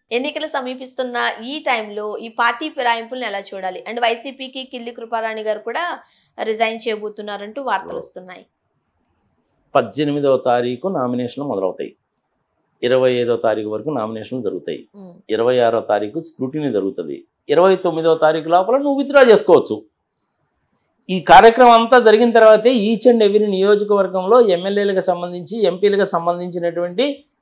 ఎన్నికలు సమీపిస్తున్న ఈ టైంలో ఈ పార్టీ ఫిరాయింపులను ఎలా చూడాలి అండ్ వైసీపీకి కిల్లి కృపారాణి గారు కూడా రిజైన్ చేయబోతున్నారంటూ వార్తలు వస్తున్నాయి పద్దెనిమిదవ తారీఖు నామినేషన్లు మొదలవుతాయి ఇరవై ఐదో తారీఖు వరకు నామినేషన్లు జరుగుతాయి ఉమ్, ఇరవై ఆరో తారీఖు స్క్రూటినీ జరుగుతుంది ఇరవై తొమ్మిదవ తారీఖు లోపల నువ్వు విత్డ్రా చేసుకోవచ్చు ఈ కార్యక్రమం అంతా జరిగిన తర్వాతే ఈచ్ అండ్ ఎవ్రీ నియోజకవర్గంలో ఎమ్మెల్యేలకు సంబంధించి ఎంపీలకు సంబంధించినటువంటి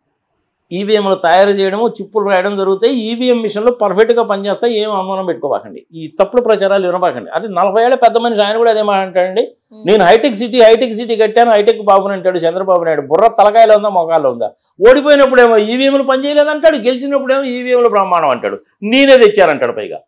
ఈవీఎంలు తయారు చేయడము చిప్పులు రాయడం జరుగుతాయి ఈవీఎం మిషన్లు పర్ఫెక్ట్గా పనిచేస్తాయి ఏం అనుమానం పెట్టుకోబాకండి ఈ తప్పుడు ప్రచారాలు వినబాకండి అది నలభై ఏళ్ళ పెద్ద మనిషి ఆయన కూడా అదే మాట అంటాడండి ఉమ్, నేను హైటెక్ సిటీ హైటెక్ సిటీ కట్టాను హైటెక్ బాబుని అంటాడు చంద్రబాబు నాయుడు బుర్ర తలకాయలో ఉందా మొగాల్లో ఉందా ఓడిపోయినప్పుడేమో ఈవీఎంలు పనిచేయలేదంటాడు గెలిచినప్పుడేమో ఈవీఎంలు బ్రహ్మాండం అంటాడు నేనే తెచ్చానంటాడు పైగా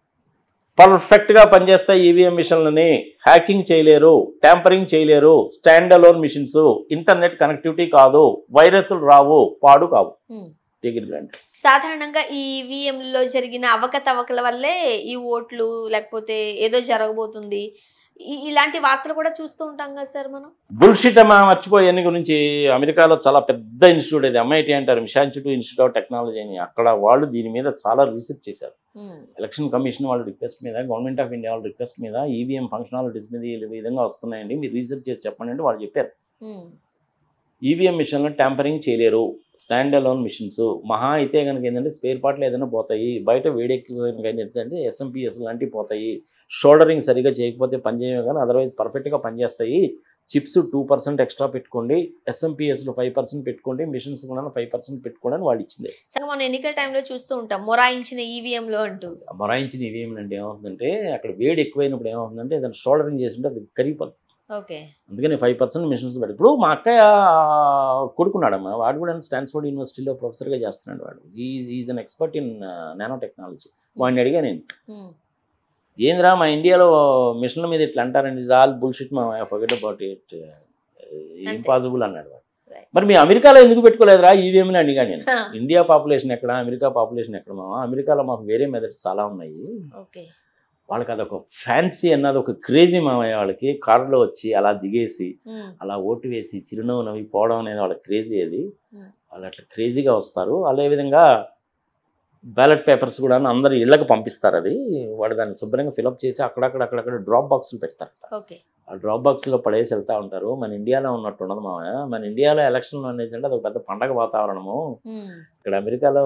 పర్ఫెక్ట్గా పనిచేస్తాయి ఈవీఎం మిషన్లని హ్యాకింగ్ చేయలేరు ట్యాంపరింగ్ చేయలేరు stand alone machines internet connectivity కాదు వైరస్లు రావు పాడు కావు ఉమ్. దగ్గరికి రండి సాధారణంగా ఈ EVM లో జరిగిన అవకతవకల వల్లే ఈ ఓట్లు లేకపోతే ఏదో జరగబోతుంది ఈ- ఇలాంటి వార్తలు కూడా చూస్తూ ఉంటాం కదా సార్ మనం బుల్షిట్ అమ్మా మర్చిపోయి ఎన్ని గురించి అమెరికాలో చాలా పెద్ద ఇన్స్టిట్యూట్ ఇది ఎంఐటి అంటారు మిషాన్స్టిట్యూట్ ఇన్స్టిట్యూట్ ఆఫ్ టెక్నాలజీ అని అక్కడ వాళ్ళు దీని మీద చాలా రీసెర్చ్ చేశారు ఉమ్, ఎలక్షన్ కమిషన్ వాళ్ళ రిక్వెస్ట్ మీద గవర్నమెంట్ ఆఫ్ ఇండియా వాళ్ళ రిక్వెస్ట్ మీద ఈవీఎం ఫంక్షనాలిటీస్ మీద ఈ విధంగా వస్తున్నాయండి మీరు రీసెర్చ్ చేసి చెప్పండి అంటే వాళ్ళు చెప్పారు ఉమ్, ఈవీఎం మిషన్లో ట్యాంపరింగ్ చేయలేరు స్టాండ్ అలోన్ మిషన్స్ మహా అయితే కనుక ఏంటంటే స్పేర్ పార్ట్లు ఏదైనా పోతాయి బయట వేడెక్కి కనుక ఏంటంటే ఎస్ఎంపిఎస్ లాంటివి పోతాయి షోల్డరింగ్ సరిగా చేయకపోతే పనిచేయవు కానీ అదర్వైజ్ పర్ఫెక్ట్గా పనిచేస్తాయి చిప్స్ టూ పర్సెంట్ ఎక్స్ట్రా పెట్టుకోండి ఎస్ఎంపిఎస్లో ఫైవ్ పర్సెంట్ పెట్టుకోండి మిషన్స్ కూడా ఫైవ్ పర్సెంట్ పెట్టుకోండి అని వాళ్ళు ఇచ్చింది సరే మనం ఎన్నికల టైంలో చూస్తూ ఉంటాం మొరాయించిన EVM లో అంటూ మొరాయించిన ఈవీఎం అంటే ఏమవుతుందంటే అక్కడ వేడి ఎక్కువైనప్పుడు ఏమవుతుందంటే ఏదైనా షోల్డరింగ్ చేస్తుంటే అది కరిగిపోతుంది ఓకే అందుకని ఫైవ్ పర్సెంట్ మిషన్స్ పెట్టి ఇప్పుడు మా అక్కయ్య కొడుకున్నాడమ్మా వాడు కూడా స్టాన్స్ఫోర్డ్ యూనివర్సిటీలో ప్రొఫెసర్గా చేస్తున్నాడు వాడు ఈ is an expert in nano technology వాడిని అడిగా నేను ఉమ్, ఏందిరా మా ఇండియాలో మిషన్ల మీద ఇట్లా అంటారండి ఇస్ ఆల్ బుల్షిట్ మా ఫర్గెట్ అబౌట్ ఇట్ ఇంపాసిబుల్ అన్నాడు వాడు Right. మరి మీ అమెరికాలో ఎందుకు పెట్టుకోలేదురా ఈవీఎంని అడిగా నేను హా, ఇండియా పాపులేషన్ ఎక్కడ అమెరికా పాపులేషన్ ఎక్కడ మామ అమెరికాలో మాకు వేరే మెథడ్స్ చాలా ఉన్నాయి ఓకే వాళ్ళకి అదొక ఫ్యాన్సీ అన్నది ఒక క్రేజీ మామయ్య వాళ్ళకి కారులో వచ్చి అలా దిగేసి ఉమ్, అలా ఓటు వేసి చిరునవ్వు నవ్వి పోవడం అనేది వాళ్ళ క్రేజీ అది Hmm. వాళ్ళు అట్లా క్రేజీగా వస్తారు అదేవిధంగా బ్యాలెట్ పేపర్స్ కూడా అందరు ఇళ్ళకి పంపిస్తారు అది వాడు దాన్ని శుభ్రంగా ఫిలప్ చేసి అక్కడక్కడ అక్కడక్కడ డ్రాప్ బాక్సులు పెడతారు ఓకే ఆ డ్రాప్ బాక్స్లో పడేసి వెళ్తూ ఉంటారు మన ఇండియాలో ఉన్నట్టు ఉండదు మామయ్య మన ఇండియాలో ఎలక్షన్లు అనేది అంటే అది ఒక పెద్ద పండగ వాతావరణము ఉమ్, ఇక్కడ అమెరికాలో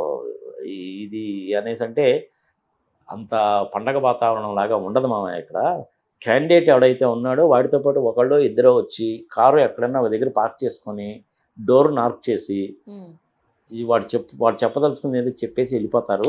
ఈ- ఇది అనేసి అంటే అంత పండగ వాతావరణం లాగా ఉండదు మామయ్య ఇక్కడ క్యాండిడేట్ ఎవడైతే ఉన్నాడో వాడితో పాటు ఒకళ్ళు ఇద్దరు వచ్చి కారు ఎక్కడన్నా ఒక దగ్గర పార్క్ చేసుకొని డోర్ నార్క్ చేసి ఉమ్, ఈ వాడు చెప్పు వాడు చెప్పదలుచుకుంది ఏదో చెప్పేసి వెళ్ళిపోతారు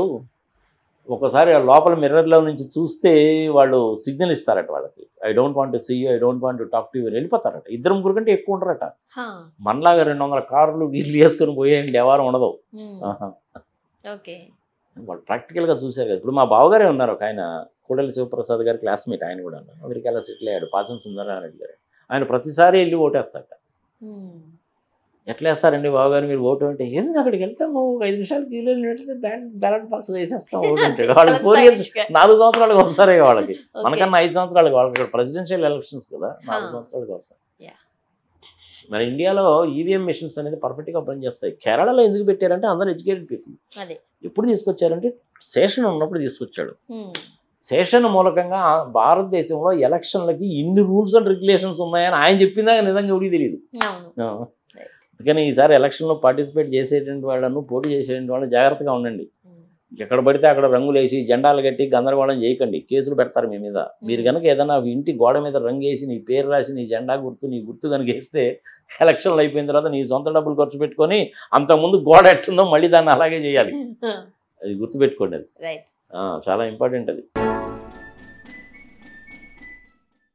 ఒకసారి ఆ లోపల మిర్రర్లో నుంచి చూస్తే వాళ్ళు సిగ్నల్ ఇస్తారట వాళ్ళకి I don't want see you I don't want talk to you వెళ్ళిపోతారట ఇద్దరు ముగ్గురు కంటే ఎక్కువ ఉంటారట హా, మనలాగా రెండు వందల కార్లు వీళ్ళు వేసుకొని పోయేయండి వ్యవహారం ఉండదు ఉమ్, ఆహా. ఓకే వాళ్ళు ప్రాక్టికల్గా చూశారు కదా ఇప్పుడు మా బావగారే ఉన్నారు ఒక ఆయన కూడలి శివప్రసాద్ గారి క్లాస్మేట్ ఆయన కూడా ఉన్నారు అమెరికాలో సెటిల్ అయ్యాడు పాసం సుందరారెడ్డి గారు ఆయన ప్రతిసారి వెళ్ళి ఓటేస్తారట ఉమ్, ఎట్లా వేస్తారండి బావగారు మీరు ఓటు అంటే ఏంది అక్కడికి వెళ్తాము ఒక ఐదు నిమిషాలు క్యూలో నిలిస్తే బ్యాలెట్ బాక్స్ వేసేస్తాం ఓటు అంటే వాళ్ళు చాలా ఫోర్ ఇయర్స్ stylish గా. నాలుగు సంవత్సరాలకు ఒకసారి వాళ్ళకి ఓకే. మనకన్నా ఐదు సంవత్సరాలకు వాళ్ళకి ఇక్కడ ప్రెసిడెన్షియల్ ఎలక్షన్స్ కదా నాలుగు హా. సంవత్సరాలకు వస్తాయి Yeah. మరి ఇండియాలో ఈవీఎం మిషన్స్ అనేది పర్ఫెక్ట్గా పనిచేస్తాయి కేరళలో ఎందుకు పెట్టారంటే అందరూ ఎడ్యుకేటెడ్ పీపుల్ అదే ఎప్పుడు తీసుకొచ్చారంటే శేషన్ ఉన్నప్పుడు తీసుకొచ్చాడు ఉమ్, శేషన్ మూలకంగా భారతదేశంలో ఎలక్షన్లకి ఇన్ని రూల్స్ అండ్ రెగ్యులేషన్స్ ఉన్నాయని ఆయన చెప్పిందా నిజంగా ఎవరికి తెలియదు అవును అందుకని ఈసారి ఎలక్షన్లో పార్టిసిపేట్ చేసేటువంటి వాళ్ళను పోటీ చేసేటువంటి వాళ్ళు జాగ్రత్తగా ఉండండి ఉమ్, ఎక్కడ పడితే అక్కడ రంగులు వేసి జెండాలు కట్టి గందరగోళం చేయకండి కేసులు పెడతారు మీ మీద మీరు కనుక ఏదైనా ఇంటి గోడ మీద రంగు వేసి నీ పేరు రాసి నీ జెండా గుర్తు నీ గుర్తు కనుక వేస్తే ఎలక్షన్లు అయిపోయిన తర్వాత నీ సొంత డబ్బులు ఖర్చు పెట్టుకొని అంతకుముందు గోడ ఎట్టుందో మళ్ళీ దాన్ని అలాగే చేయాలి అది గుర్తుపెట్టుకోండి అది రైట్ ఆ, చాలా ఇంపార్టెంట్ అది